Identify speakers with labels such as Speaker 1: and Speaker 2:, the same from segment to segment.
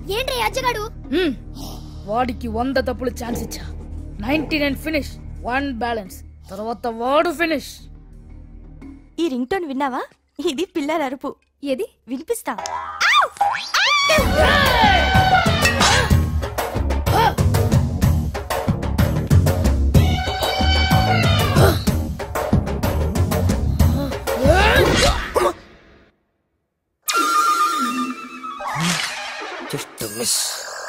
Speaker 1: ఏంట్రా అజ్జగాడు
Speaker 2: హ్మ్. వాడికి వంద తప్పులు ఛాన్స్ ఇచ్చా ninety nine finish one balance తర్వాత వాడు ఫినిష్
Speaker 3: ఈ రింగ్ టోన్ విన్నావా ఇది పిల్లల అరుపు ఏది వినిపిస్తా
Speaker 4: జస్ట్ మిస్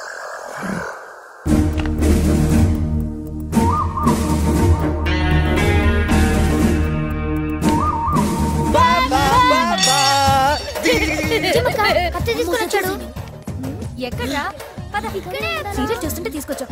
Speaker 1: చిమ్మక్క, కత్తి తీసుకొని వచ్చాడు
Speaker 3: ఎక్కడ్రా పద
Speaker 1: ఇక్కడే
Speaker 3: సీరియల్ చూస్తుంటే తీసుకొచ్చా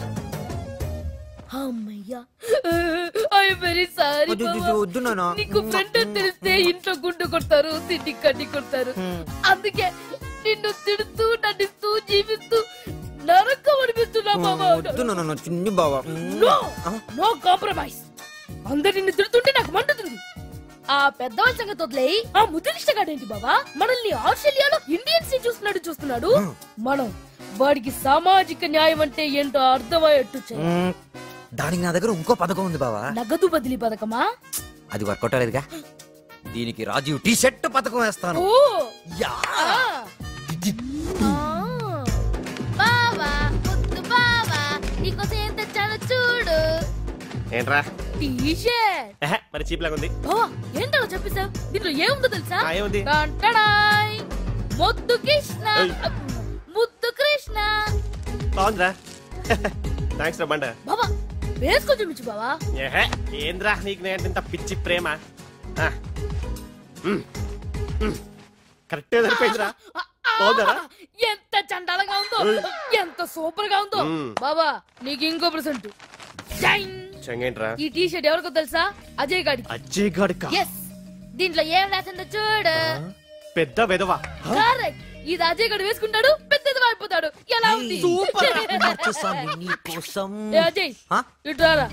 Speaker 2: అమ్మయ్యా ఐ వెరీ సారీ
Speaker 4: వద్దు, వద్దు, వద్దు నాన్న.
Speaker 2: నీకు ఫ్రెండ్ అని తెలిస్తే ఇంట్లో గుండు కొడతారు తిండి కట్టి కొడతారు అందుకే నిన్ను తిడుతూ నటిస్తూ జీవిస్తూ నరకం అనిపిస్తున్నా బాబా
Speaker 4: వద్దు నాన్న చిన్ని బావా
Speaker 2: నో నో కాంప్రమైజ్ అందరు నిన్ను తిడుతుంటే నాకు మండుతుంది ఆ పెద్దవాళ్ళ సంగతి వదిలేయి ఆ ముద్రిష్టగాడేంటి బాబా మనల్ని ఆస్ట్రేలియాలో ఇండియన్స్ ని చూస్తున్నాడు చూస్తున్నాడు మనం వాడికి సామాజిక న్యాయం అంటే ఏంటో అర్థమయ్యేట్టు చేయాలి
Speaker 4: మ్మ్. దానికి నా దగ్గర ఇంకో పథకం ఉంది బావా
Speaker 2: నగదు బదిలీ పథకమా
Speaker 4: అది వర్కౌట్ అవ్వలేదుగా దీనికి రాజీవ్ టీ షర్ట్ పథకం వేస్తాను
Speaker 2: ఓ
Speaker 4: యా
Speaker 2: ఆ. ఆ. బావా ముద్దు బావా నీకోసం ఏం తెచ్చానో చూడు
Speaker 5: ఏంట్రా
Speaker 2: టీ-షర్ట్
Speaker 5: ఎహె, మరి చీప్ లాగా ఉంది
Speaker 2: బావా ఏంటో చెప్పేశావు దీంట్లో ఏముందో తెలుసా
Speaker 5: ఆ, ఏముంది?
Speaker 2: టంటడాయ్. ముద్దు కృష్ణ
Speaker 5: ఏయ్.
Speaker 2: ముద్దు కృష్ణ
Speaker 5: బాగుందిరా థ్యాంక్స్ రా బండ
Speaker 2: బావా వేసుకొని చూపించు బావా
Speaker 5: ఏహే ఏంద్రా నీకు నేను ఇంత పిచ్చి ప్రేమ ఆ. మ్. మ్. కరెక్టే సరిపోయిందిరా
Speaker 2: ఆ, ఆ,
Speaker 5: బాగుందరా?
Speaker 2: ఎంత చండాలంగా ఉందో ఎంత సూపర్ గా ఉందో
Speaker 5: మ్మ్.
Speaker 2: బావా నీకు ఇంకో ప్రెసెంట్
Speaker 5: చెంగేంట్రా
Speaker 2: ఈ టీ షర్ట్ ఎవరికో తెలుసా అజయ్ గాడికి
Speaker 5: అజ్జయ్ గాడిక
Speaker 2: ఎస్ దీంట్లో ఏం రాసిందో చూడు
Speaker 5: పెద్ద వెదవా
Speaker 2: కరెక్ట్ ఇది అజయ్ గడు వేసుకుంటాడు పెద్దది అయిపోతాడు ఎలా ఉంది
Speaker 4: మార్చేసాను నీకోసం.
Speaker 2: ఏ అజయ్
Speaker 4: ఆ?
Speaker 2: ఇటు రారా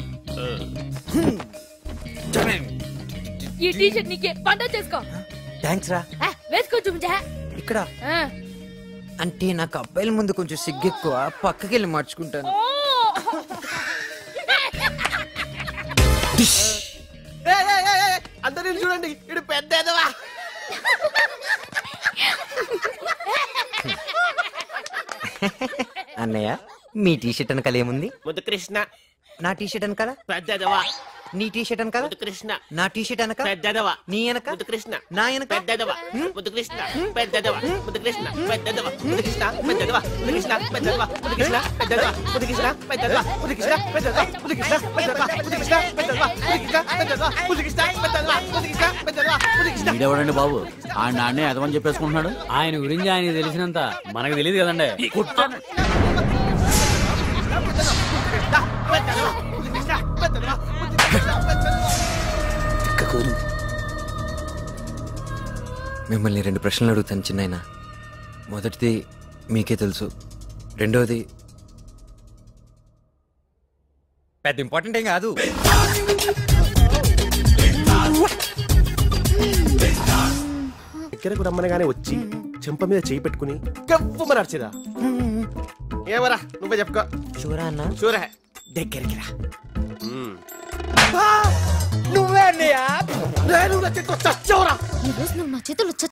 Speaker 2: ఈ టీ షర్ట్ నీకే పంట చేసుకో
Speaker 4: థ్యాంక్స్ రా
Speaker 2: ఆ, వేసుకో చూపించా
Speaker 4: ఇక్కడ
Speaker 2: ఆ.
Speaker 4: అంటే నాకు అబ్బాయిల ముందు కొంచెం సిగ్గెక్కువ పక్కకి వెళ్ళి మార్చుకుంటాను
Speaker 2: ఓ.
Speaker 5: అందరూ చూడండి ఇడు పెద్ద ఎదవా
Speaker 4: అన్నయ్య మీ టీ షర్ట్ వెనకాల ఏముంది
Speaker 5: ముద్దు కృష్ణ
Speaker 4: నా టీ షర్ట్ వెనకాల
Speaker 5: పెద్ద ఎదవా
Speaker 4: నీ టీ షర్ట్ వెనకాల
Speaker 5: ముద్దు కృష్ణ
Speaker 4: నా టీ షర్ట్ వెనక
Speaker 5: పెద్ద ఎదవా
Speaker 4: నీ వెనక
Speaker 5: ముద్దు కృష్ణ
Speaker 4: నా వెనక
Speaker 5: పెద్ద ఎదవా ముద్దు కృష్ణ పెద్ద ఎదవా ముద్దు కృష్ణ పెద్ద ఎదవా ముద్దు కృష్ణ పెద్ద ఎదవా ముద్దు కృష్ణ పెద్ద ఎదవా ముద్దు కృష్ణ పెద్ద ఎదవా ముద్దు కృష్ణ పెద్ద ఎదవా ముద్దు కృష్ణ పెద్ద ఎదవా ముద్దు కృష్ణ పెద్ద ఎదవా ముద్దు కృష్ణ పెద్ద ఎదవా ముద్దు కృష్ణ పెద్ద ఎదవా ముద్దు కృష్ణ పెద్ద ఎదవా ముద్దు కృష్ణ పెద్ద ఎదవా ముద్దు కృష్ణ
Speaker 6: వీడెవడండి బాబు ఆ నాన్నే అదమని చెప్పేసుకుంటున్నాడు ఆయన గురించి ఆయన తెలిసినంత మనకు తెలియదు కదండి కుట్టాను
Speaker 4: మిమ్మల్ని రెండు ప్రశ్నలు అడుగుతాను చిన్నాయన మొదటిది మీకే తెలుసు రెండోది పెద్ద ఇంపార్టెంట్ ఏం కాదు
Speaker 5: దగ్గరకు రమ్మనగానే వచ్చి చెంప మీద చేయి పెట్టుకుని గవ్వమని అరిచేదా ఏమరా నువ్వే చెప్పుకో
Speaker 4: షూరా అన్న
Speaker 5: చూరే దగ్గరికి రా మ్మ్.
Speaker 4: నువ్వే అన్నయ్య
Speaker 5: రే, నువ్వు నా చేతిలో చచ్చావురా
Speaker 1: ఈ రోజు నువ్వు నా చేతుల్లో